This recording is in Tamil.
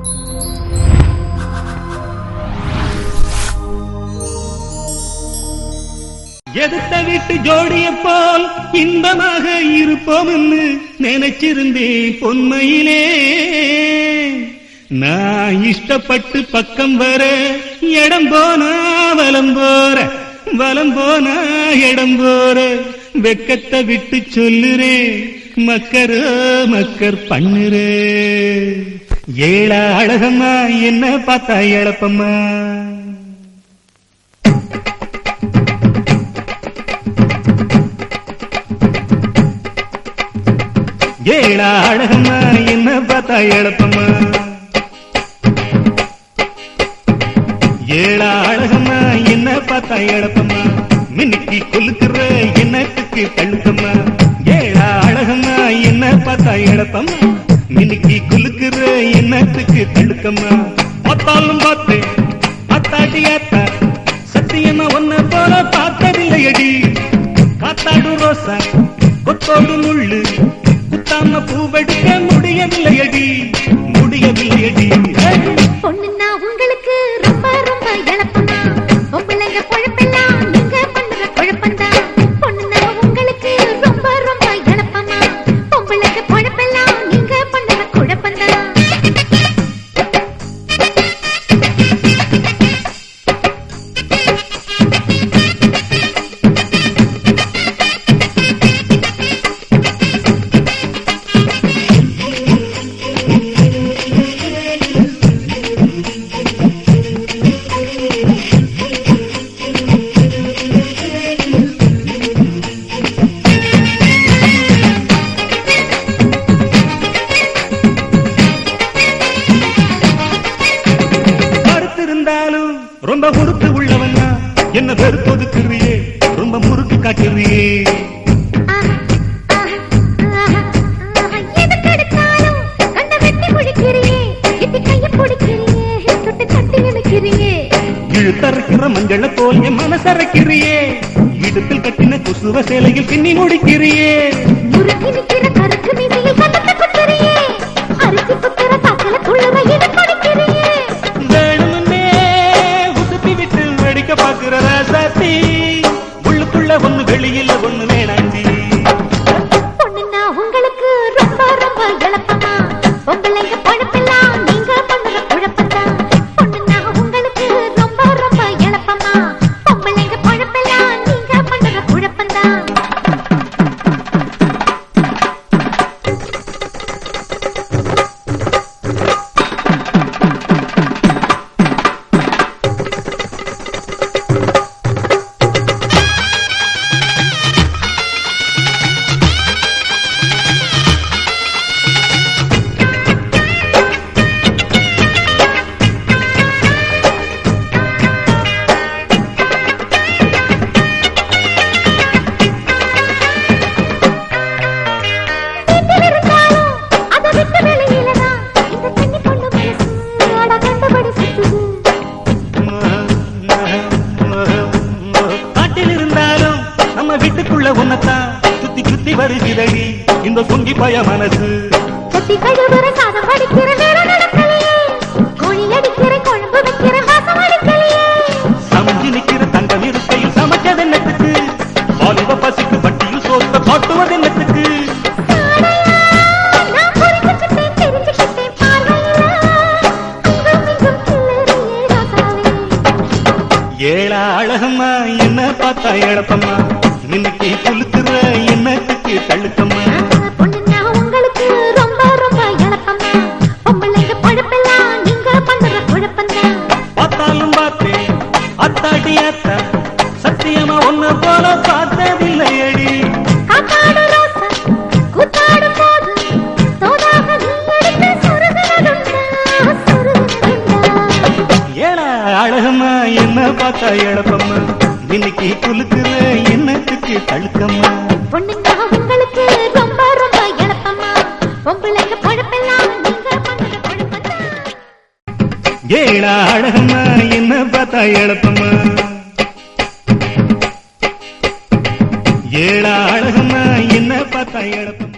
எதுத்த வீட்டு ஜோடிய போல் இன்பமாக இருப்போம்னு நினைச்சிருந்தேன் பொன்மையிலே நான் இஷ்டப்பட்டு பக்கம் வர இடம் போனா வலம் போற வலம் போனா இடம் போற வெக்கத்தை விட்டு சொல்லுறேன் மக்கரோ மக்கர் பண்ணுறே ஏழா அழகம்மா என்ன பார்த்தா எழப்பம்மா ஏழா அழகம்மா என்ன பார்த்தா எழப்பம்மா ஏழா அழகம்மா என்ன பார்த்தா எழப்பம்மா மின்னுக்கு கொலுக்குற என்னத்துக்கு தள்ளுக்கம்மா ஏழா அழகம்மா என்ன பார்த்தா எழப்பம்மா மின்னுக்கு கொலுக்குற என்னத்துக்கு தள்ளுக்கம்மா பார்த்தாலும் பார்த்தேன் அத்தாட்டி அத்தா சத்தியமா ஒன்ன போல பார்த்ததில்லையடி காத்தாடு ரோசா கொத்தோடு முள்ளு குத்தாம பூவெடுக்க முடியவில்லையடி முடியவில்லையடி ஹே! பொண்ணுன்னா உங்களுக்கு ரொம்ப ரொம்ப இழப்பமா பொம்பளைங்க பொழப்பெல்லாம் நீங்க பண்ணுற குழப்பம்தான் பொண்ணுன்னா உங்களுக்கு ரொம்ப ரொம்ப இழப்பமா பொம்பளைங்க பொழப்பெல்லாம் நீங்க பண்ணுற குழப்பம்தான் கருத்திருந்தாலும் ரொம்ப முறுக்கு உள்ளவன்னா என்ன வெறுப்பொதுக்குறியே ரொம்ப முறுக்கு காட்டுறியே ஆஹா, ஆஹா, ஆஹா, ஆஹா, எதுக்கெடுத்தாலும் கண்ணை வெட்டி பிடிக்கிறியே, எட்டி கையை பிடிக்கிறியே, தொட்டு தட்டி இழுக்கிறியே. இழுத்தறுக்கிற மஞ்சள போல் என் மனசரைக்கிறியே இடுப்பில் கட்டின குசுவ சேலையில் பின்னி முடிக்கிறியே முறுக்கி நிக்கிற கருக்கு மீசையில் கன்னத்தை குத்துறியே, அரிசி குத்துற தாக்குல துள்ளுற இதை கொடுக்கிறியே. வேணும்னே உசுப்பி விட்டு வெடிக்க பாக்குற ராசாத்தி உள்ளுக்குள்ள ஒண்ணு வெளியில ஒண்ணு வேணாண்டி பொண்ணுன்னா உங்களுக்கு ரொம்ப ரொம்ப இழப்பமா, பொம்பளைங்க பொழப்பெல்லாம் நீங்க பண்ணுற குழப்பம்தான். பொண்ணுன்னா உங்களுக்கு ரொம்ப ரொம்ப இழப்பமா, பொம்பளைங்க பொழப்பெல்லாம் நீங்க பண்ணுற குழப்பம்தான். வீட்டில் இருந்தாலும் அதை விட்டு வெளியிலதான் இந்த கன்னி பொண்ணு மனசு அட கண்டபடி சுத்துது. காட்டில் இருந்தாலும் நம்ம வீட்டுக்குள்ள ஒன்னத்தான் சுத்தி சுத்தி வருகிறடி இந்த சொங்கி பய மனசு கத்தி கழுவுற சாதம் வடிக்கிற நேரம் நடக்கலையே. கோழி அடிக்கிற குழம்பு வைக்கிற வாசம் அடிக்கலையே. சமைஞ்சு நிக்கிற தங்கம் இருக்கையில் சமைச்சது என்னத்துக்கு வாலிப பசிக்கு வட்டியில் சோத்த காட்டுவது என்னத்துக்கு சாடையா, நான் புரிஞ்சுக்கிட்டேன், தெரிஞ்சுக்கிட்டேன் பார்வையில. அங்கும் இங்கும் கிளறியே ராசாவே. ஏழா அழகம்மா என்ன பார்த்தா எழப்பம்மா மின்னுக்கு குலுக்குற என்னத்துக்கு தள்ளுக்கம்மா பொண்ணுன்னா உங்களுக்கு ரொம்ப ரொம்ப இழப்பமா பொம்பளைங்க பொழப்பெல்லாம் நீங்க பண்ணுற குழப்பம்தான் பார்த்தாலும் பார்த்தேன் அத்தாடி அத்தா சத்தியமா ஒண்ணு போல பார்த்ததில்லை அடி காத்தாடு ரோசா கூத்தாடும் போது தோதாக நீ எடுத்து சொருகுனதுண்டா சொருகுனதுண்டா ஏழா அழகம்மா என்ன பார்த்தா எழப்பம்மா இன்னைக்கு குலுக்குற என்னத்துக்கு தழுக்கம்மா பொண்ணுன்னா உங்களுக்கு ரொம்ப ரொம்ப இழப்பமா பொம்பளைங்க பொழப்பெல்லாம் நீங்க பண்ணுற குழப்பம்தான் ஏழா அழகம்மா என்ன பார்த்தா எழப்பம்மா ஏழா அழகம்மா என்ன பார்த்தா எழப்பம்மா